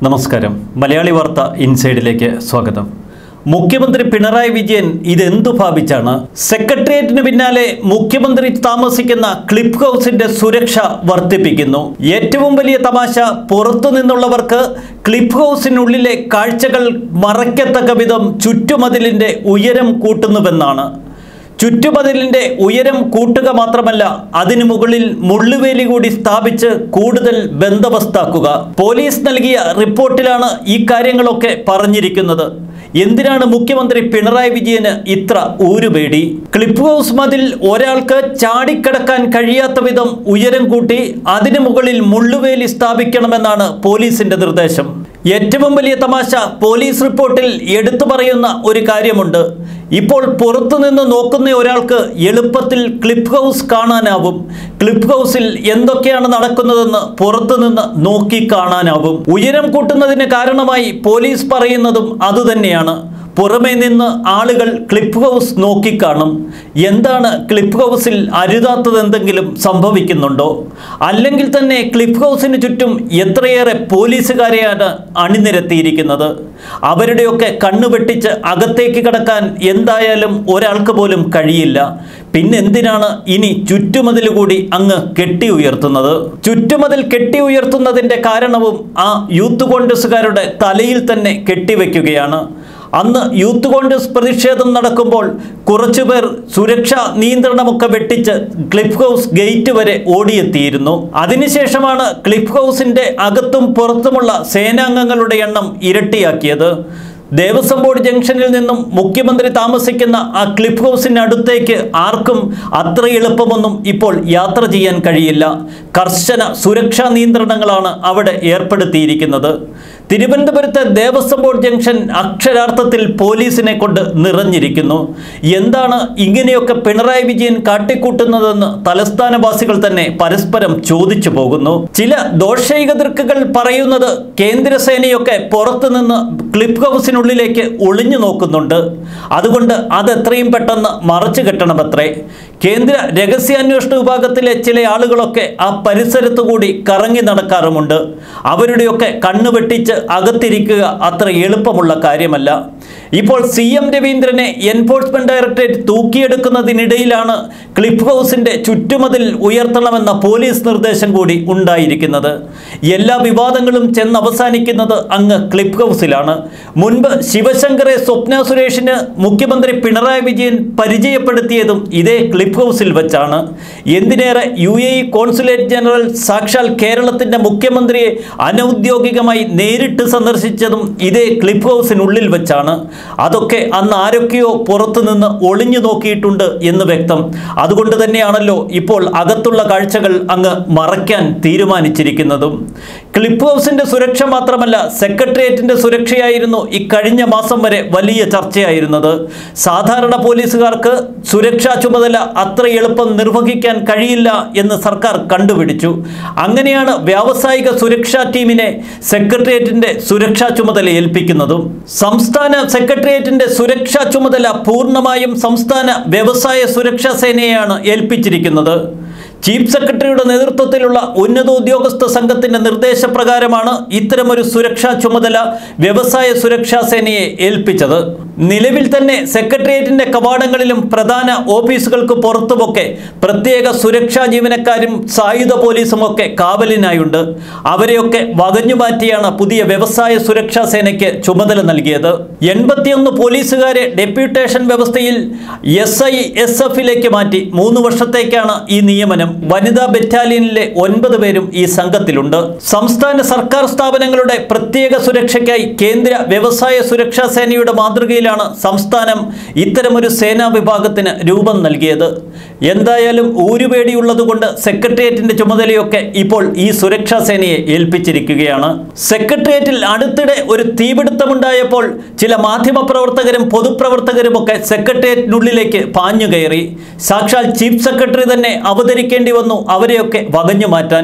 നമസ്കാരം മലയാളി വാർത്ത ഇൻസൈഡിലേക്ക് സ്വാഗതം മുഖ്യമന്ത്രി പിണറായി വിജയൻ ഇതെന്തു ഭാവിച്ചാണ് സെക്രട്ടേറിയറ്റിന് പിന്നാലെ മുഖ്യമന്ത്രി താമസിക്കുന്ന ക്ലിപ്പ് ഹൗസിന്റെ സുരക്ഷ വർദ്ധിപ്പിക്കുന്നു ഏറ്റവും വലിയ തമാശ പുറത്തു നിന്നുള്ളവർക്ക് ക്ലിപ്പ് ഹൗസിനുള്ളിലെ കാഴ്ചകൾ മറയ്ക്കത്തക്ക വിധം ചുറ്റുമതിലിന്റെ ഉയരം കൂട്ടുന്നുവെന്നാണ് ചുറ്റുമതിലിന്റെ ഉയരം കൂട്ടുക മാത്രമല്ല അതിനു മുകളിൽ മുള്ളുവേലി കൂടി സ്ഥാപിച്ച് കൂടുതൽ ബന്ദോബസ്താക്കുക പോലീസ് നൽകിയ റിപ്പോർട്ടിലാണ് ഈ കാര്യങ്ങളൊക്കെ പറഞ്ഞിരിക്കുന്നത് എന്തിനാണ് മുഖ്യമന്ത്രി പിണറായി വിജയന് ഇത്ര ഊരുപേടി ക്ലിപ്പ് ഹൗസ് മതിൽ ഒരാൾക്ക് ചാടിക്കടക്കാൻ കഴിയാത്ത വിധം ഉയരം കൂട്ടി അതിനു മുകളിൽ മുള്ളുവേലി സ്ഥാപിക്കണമെന്നാണ് പോലീസിന്റെ നിർദ്ദേശം ഏറ്റവും വലിയ തമാശ പോലീസ് റിപ്പോർട്ടിൽ എടുത്തു പറയുന്ന ഒരു കാര്യമുണ്ട് ഇപ്പോൾ പുറത്തുനിന്ന് നോക്കുന്ന ഒരാൾക്ക് എളുപ്പത്തിൽ ക്ലിപ്പ് ഹൗസ് കാണാനാവും ക്ലിപ്പ് ഹൗസിൽ എന്തൊക്കെയാണ് നടക്കുന്നതെന്ന് പുറത്തുനിന്ന് നോക്കി കാണാനാവും ഉയരം കൂട്ടുന്നതിന് കാരണമായി പോലീസ് പറയുന്നതും അതുതന്നെയാണ് പുറമേ നിന്ന് ആളുകൾ ക്ലിപ്പ് ഹൗസ് നോക്കിക്കാണും എന്താണ് ക്ലിപ്പ് ഹൗസിൽ അരുതാത്തത് എന്തെങ്കിലും സംഭവിക്കുന്നുണ്ടോ അല്ലെങ്കിൽ തന്നെ ക്ലിപ്പ് ഹൗസിന് ചുറ്റും എത്രയേറെ പോലീസുകാരെയാണ് അണിനിരത്തിയിരിക്കുന്നത് അവരുടെയൊക്കെ കണ്ണു വെട്ടിച്ച് അകത്തേക്ക് കടക്കാൻ എന്തായാലും ഒരാൾക്ക് പോലും കഴിയില്ല പിന്നെന്തിനാണ് ഇനി ചുറ്റുമതിൽ കൂടി അങ്ങ് കെട്ടി ഉയർത്തുന്നത് ചുറ്റുമതിൽ കെട്ടി ഉയർത്തുന്നതിൻ്റെ കാരണവും ആ യൂത്ത് കോൺഗ്രസ്സുകാരുടെ തലയിൽ തന്നെ കെട്ടിവെക്കുകയാണ് അന്ന് യൂത്ത് കോൺഗ്രസ് പ്രതിഷേധം നടക്കുമ്പോൾ കുറച്ചുപേർ സുരക്ഷാ നിയന്ത്രണമൊക്കെ വെട്ടിച്ച് ക്ലിഫ് ഹൗസ് ഗേറ്റ് വരെ ഓടിയെത്തിയിരുന്നു അതിനുശേഷമാണ് ക്ലിഫ് ഹൗസിന്റെ അകത്തും പുറത്തുമുള്ള സേനാംഗങ്ങളുടെ എണ്ണം ഇരട്ടിയാക്കിയത് ദേവസ്വം ബോർഡ് ജംഗ്ഷനിൽ നിന്നും മുഖ്യമന്ത്രി താമസിക്കുന്ന ആ ക്ലിഫ് ഹൗസിനടുത്തേക്ക് ആർക്കും അത്ര എളുപ്പമൊന്നും ഇപ്പോൾ യാത്ര ചെയ്യാൻ കഴിയില്ല കർശന സുരക്ഷാ നിയന്ത്രണങ്ങളാണ് അവിടെ ഏർപ്പെടുത്തിയിരിക്കുന്നത് തിരുവനന്തപുരത്തെ ദേവസ്വം ബോർഡ് ജംഗ്ഷൻ അക്ഷരാർത്ഥത്തിൽ പോലീസിനെ കൊണ്ട് നിറഞ്ഞിരിക്കുന്നു എന്താണ് ഇങ്ങനെയൊക്കെ പിണറായി വിജയൻ കാട്ടിക്കൂട്ടുന്നതെന്ന് തലസ്ഥാനവാസികൾ തന്നെ പരസ്പരം ചോദിച്ചു പോകുന്നു ചില ദോഷൈക ദൃക്കുകൾ പറയുന്നത് കേന്ദ്രസേനയൊക്കെ പുറത്തുനിന്ന് ക്ലിപ്പ് ഹൗസിനുള്ളിലേക്ക് ഒളിഞ്ഞു നോക്കുന്നുണ്ട് അതുകൊണ്ട് അത് എത്രയും പെട്ടെന്ന് മറച്ചു കെട്ടണമത്രേ കേന്ദ്ര രഹസ്യാന്വേഷണ വിഭാഗത്തിലെ ചില ആളുകളൊക്കെ ആ പരിസരത്തു കൂടി കറങ്ങി നടക്കാറുമുണ്ട് അവരുടെയൊക്കെ കണ്ണു വെട്ടിച്ച് അകത്തിരിക്കുക അത്ര എളുപ്പമുള്ള കാര്യമല്ല ഇപ്പോൾ സി എം രവീന്ദ്രനെ എൻഫോഴ്സ്മെന്റ് ഡയറക്ടറേറ്റ് തൂക്കിയെടുക്കുന്നതിനിടയിലാണ് ക്ലിഫ് ഹൗസിന്റെ ചുറ്റുമതിൽ ഉയർത്തണമെന്ന പോലീസ് നിർദ്ദേശം കൂടി ഉണ്ടായിരിക്കുന്നത് എല്ലാ വിവാദങ്ങളും ചെന്ന് അവസാനിക്കുന്നത് അങ്ങ് ക്ലിഫ് ഹൗസിലാണ് മുൻപ് ശിവശങ്കറെ സ്വപ്ന സുരേഷിന് മുഖ്യമന്ത്രി പിണറായി വിജയൻ പരിചയപ്പെടുത്തിയതും ഇതേ ക്ലിഫ് ഹൗസിൽ വെച്ചാണ് എന്തിനേറെ U A E consulate general സാക്ഷാൽ കേരളത്തിന്റെ മുഖ്യമന്ത്രിയെ അനൗദ്യോഗികമായി നേരിട്ട് സന്ദർശിച്ചതും ഇതേ ക്ലിഫ് ഹൗസിനുള്ളിൽ വെച്ചാണ് അതൊക്കെ അന്ന് ആരൊക്കെയോ പുറത്തുനിന്ന് ഒളിഞ്ഞു നോക്കിയിട്ടുണ്ട് എന്ന് വ്യക്തം അതുകൊണ്ട് തന്നെയാണല്ലോ ഇപ്പോൾ അകത്തുള്ള കാഴ്ചകൾ അങ്ങ് മറയ്ക്കാൻ തീരുമാനിച്ചിരിക്കുന്നതും ക്ലിപ്പ് ഹൗസിന്റെ സുരക്ഷ മാത്രമല്ല സെക്രട്ടേറിയറ്റിന്റെ സുരക്ഷയായിരുന്നു ഇക്കഴിഞ്ഞ മാസം വരെ വലിയ ചർച്ചയായിരുന്നത് സാധാരണ പോലീസുകാർക്ക് സുരക്ഷാ ചുമതല അത്ര എളുപ്പം നിർവഹിക്കാൻ കഴിയില്ല എന്ന് സർക്കാർ കണ്ടുപിടിച്ചു അങ്ങനെയാണ് വ്യാവസായിക സുരക്ഷാ ടീമിനെ സെക്രട്ടേറിയറ്റിന്റെ സുരക്ഷാ ചുമതല ഏൽപ്പിക്കുന്നതും സംസ്ഥാന സെക്രട്ടേറിയറ്റിന്റെ സുരക്ഷാ ചുമതല പൂർണ്ണമായും സംസ്ഥാന വ്യവസായ സുരക്ഷാ സേനയെയാണ് ഏൽപ്പിച്ചിരിക്കുന്നത് ചീഫ് സെക്രട്ടറിയുടെ നേതൃത്വത്തിലുള്ള ഉന്നത ഉദ്യോഗസ്ഥ സംഘത്തിന്റെ നിർദ്ദേശപ്രകാരമാണ് ഇത്തരമൊരു സുരക്ഷാ ചുമതല വ്യവസായ സുരക്ഷാ സേനയെ ഏൽപ്പിച്ചത് നിലവിൽ തന്നെ സെക്രട്ടേറിയറ്റിന്റെ കവാടങ്ങളിലും പ്രധാന ഓഫീസുകൾക്ക് പുറത്തുമൊക്കെ പ്രത്യേക സുരക്ഷാ ജീവനക്കാരും സായുധ പോലീസും ഒക്കെ കാവലിനായുണ്ട് അവരെയൊക്കെ വകഞ്ഞു മാറ്റിയാണ് പുതിയ വ്യവസായ സുരക്ഷാ സേനയ്ക്ക് ചുമതല നൽകിയത് എൺപത്തിയൊന്ന് പോലീസുകാരെ ഡെപ്യൂട്ടേഷൻ വ്യവസ്ഥയിൽ എസ് ഐ എസ് എഫിലേക്ക് മാറ്റി മൂന്ന് വർഷത്തേക്കാണ് ഈ നിയമനം വനിതാ ബറ്റാലിയനിലെ ഒൻപത് പേരും ഈ സംഘത്തിലുണ്ട് സംസ്ഥാന സർക്കാർ സ്ഥാപനങ്ങളുടെ പ്രത്യേക സുരക്ഷയ്ക്കായി കേന്ദ്ര വ്യവസായ സുരക്ഷാ സേനയുടെ മാതൃകയിലാണ് സംസ്ഥാനം ഇത്തരമൊരു സേനാ വിഭാഗത്തിന് രൂപം നൽകിയത് എന്തായാലും ഊരുപേടിയുള്ളതുകൊണ്ട് സെക്രട്ടേറിയറ്റിന്റെ ചുമതലയൊക്കെ ഇപ്പോൾ ഈ സുരക്ഷാ സേനയെ ഏൽപ്പിച്ചിരിക്കുകയാണ് സെക്രട്ടേറിയറ്റിൽ അടുത്തിടെ ഒരു തീപിടുത്തമുണ്ടായപ്പോൾ ചില മാധ്യമപ്രവർത്തകരും പൊതുപ്രവർത്തകരുമൊക്കെ സെക്രട്ടേറിയറ്റിനുള്ളിലേക്ക് പാഞ്ഞു കയറി സാക്ഷാൽ ചീഫ് സെക്രട്ടറി തന്നെ അവതരിക്കേണ്ടി വന്നു അവരെയൊക്കെ വകഞ്ഞു മാറ്റാൻ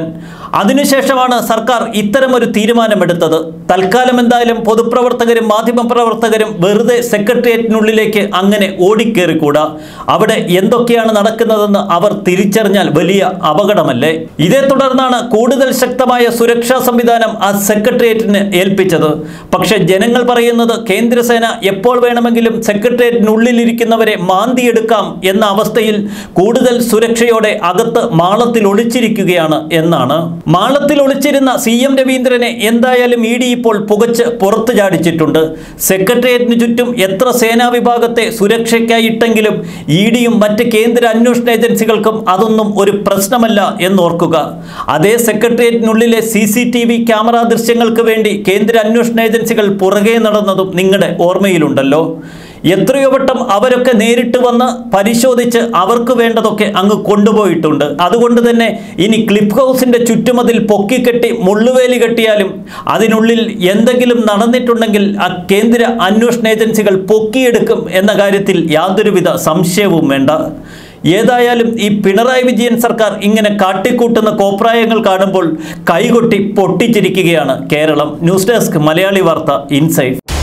അതിനുശേഷമാണ് സർക്കാർ ഇത്തരമൊരു തീരുമാനമെടുത്തത് തൽക്കാലം എന്തായാലും പൊതുപ്രവർത്തകരും മാധ്യമപ്രവർത്തകരും വെറുതെ സെക്രട്ടേറിയറ്റിനുള്ളിലേക്ക് അങ്ങനെ ഓടിക്കേറിക്കൂടാ അവിടെ എന്തൊക്കെയാണ് നടക്കുന്നതെന്ന് അവർ തിരിച്ചറിഞ്ഞാൽ വലിയ അപകടമല്ലേ ഇതേ തുടർന്നാണ് കൂടുതൽ ശക്തമായ സുരക്ഷാ സംവിധാനം ആ സെക്രട്ടേറിയറ്റിന് ഏൽപ്പിച്ചത് പക്ഷെ ജനങ്ങൾ പറയുന്നത് കേന്ദ്രസേന എപ്പോൾ വേണമെങ്കിലും സെക്രട്ടേറിയറ്റിനുള്ളിലിരിക്കുന്നവരെ മാന്തിയെടുക്കാം എന്ന അവസ്ഥയിൽ കൂടുതൽ സുരക്ഷയോടെ അകത്ത് മാളത്തിൽ ഒളിച്ചിരിക്കുകയാണ് എന്നാണ് മാളത്തിൽ ഒളിച്ചിരുന്ന സി എം രവീന്ദ്രനെ എന്തായാലും ഇ ഡി ഇപ്പോൾ പുകച്ച് പുറത്തു ചാടിച്ചിട്ടുണ്ട് സെക്രട്ടേറിയറ്റിന് ചുറ്റും എത്ര സേനാ വിഭാഗത്തെ സുരക്ഷയ്ക്കായി ഇട്ടെങ്കിലും ഇ ഡിയും മറ്റ് കേന്ദ്ര അന്വേഷണ ഏജൻസികൾക്കും അതൊന്നും ഒരു പ്രശ്നമല്ല എന്നോർക്കുക അതേ സെക്രട്ടേറിയറ്റിനുള്ളിലെ C C T V camera ദൃശ്യങ്ങൾക്ക് വേണ്ടി കേന്ദ്ര അന്വേഷണ ഏജൻസികൾ പുറകെ നടന്നതും നിങ്ങളുടെ ഓർമ്മയിലുണ്ടല്ലോ എത്രയോ വട്ടം അവരൊക്കെ നേരിട്ട് വന്ന് പരിശോധിച്ച് അവർക്ക് വേണ്ടതൊക്കെ അങ്ങ് കൊണ്ടുപോയിട്ടുണ്ട് അതുകൊണ്ട് തന്നെ ഇനി ക്ലിഫ് ഹൗസിന്റെ ചുറ്റുമതിൽ പൊക്കിക്കെട്ടി മുള്ളുവേലി കെട്ടിയാലും അതിനുള്ളിൽ എന്തെങ്കിലും നടന്നിട്ടുണ്ടെങ്കിൽ ആ കേന്ദ്ര അന്വേഷണ ഏജൻസികൾ പൊക്കിയെടുക്കും എന്ന കാര്യത്തിൽ യാതൊരുവിധ സംശയവും വേണ്ട ഏതായാലും ഈ പിണറായി വിജയൻ സർക്കാർ ഇങ്ങനെ കാട്ടിക്കൂട്ടുന്ന കോപ്രായങ്ങൾ കാണുമ്പോൾ കൈകൊട്ടി പൊട്ടിച്ചിരിക്കുകയാണ് കേരളം ന്യൂസ് ഡെസ്ക് മലയാളി വാർത്ത ഇൻസൈറ്റ്